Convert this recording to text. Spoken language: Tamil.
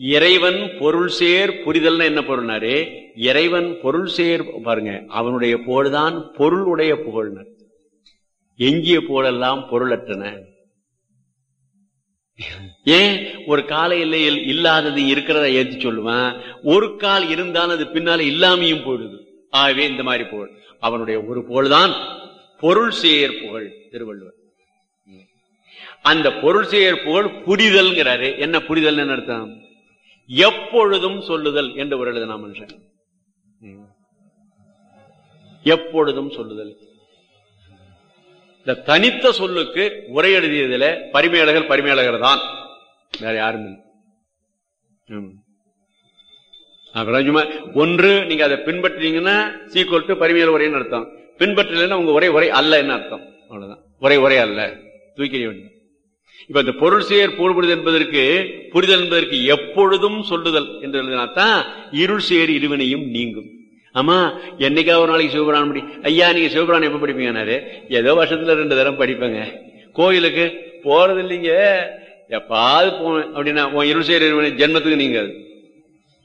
இறைவன் பொருள் சேர் புரிதல்னு என்ன பொருள்னாரு இறைவன் பொருள் சேர் பாருங்க அவனுடைய புகழ்தான் பொருள் உடைய புகழ்னர் எஞ்சிய புகழெல்லாம் பொருளற்றன ஏன் ஒரு கால எல்லையில் இல்லாதது இருக்கிறத ஏத்தி சொல்லுவேன் ஒரு கால் இருந்தாலும் அது பின்னால இல்லாமையும் போயிடுது ஆகவே இந்த மாதிரி புகழ் அவனுடைய ஒரு புகழ்தான் பொருள் சேர் புகழ் திருவள்ளுவர் அந்த பொருள் சேர் புகழ் புரிதல்ங்கிறாரு என்ன புரிதல் என்ன அர்த்தம் எப்பொழுதும் சொல்லுதல் என்று ஒரு எழுதினா மனுஷன் எப்பொழுதும் சொல்லுதல் இந்த தனித்த சொல்லுக்கு உரை எழுதியதுல பரிமேலகர் பரிமேலகர் தான் வேற யாரும் இல்லை ஆமா. அப்புறம் சும்மா ஒன்று நீங்க அதை பின்பற்றினீங்கன்னா சீக்குவல் டு பரிமையல் உரைன்னு அர்த்தம் பின்பற்றலைன்னா உங்க உரை உரை அல்லன்னு அர்த்தம் அவ்வளவுதான் உரை உரை அல்ல தூக்கிட வேண்டியது இப்ப இந்த பொருள் சேர் புரிதல் என்பதற்கு புரிதல் என்பதற்கு எப்பொழுதும் சொல்லுதல் என்று எழுதினாத்தான் இருள் சேர் இருவினையும் நீங்கும் ஆமா என்னைக்கா ஒரு நாளைக்கு சிவபுராணம் படி ஐயா நீங்க சிவபுராணம் எப்ப படிப்பீங்கன்னாரு ஏதோ வருஷத்துல ரெண்டு தரம் படிப்பேங்க கோயிலுக்கு போறது இல்லைங்க எப்பாவது போவேன் அப்படின்னா உன் இருள் சேர் இருவினை ஜென்மத்துக்கு நீங்க அது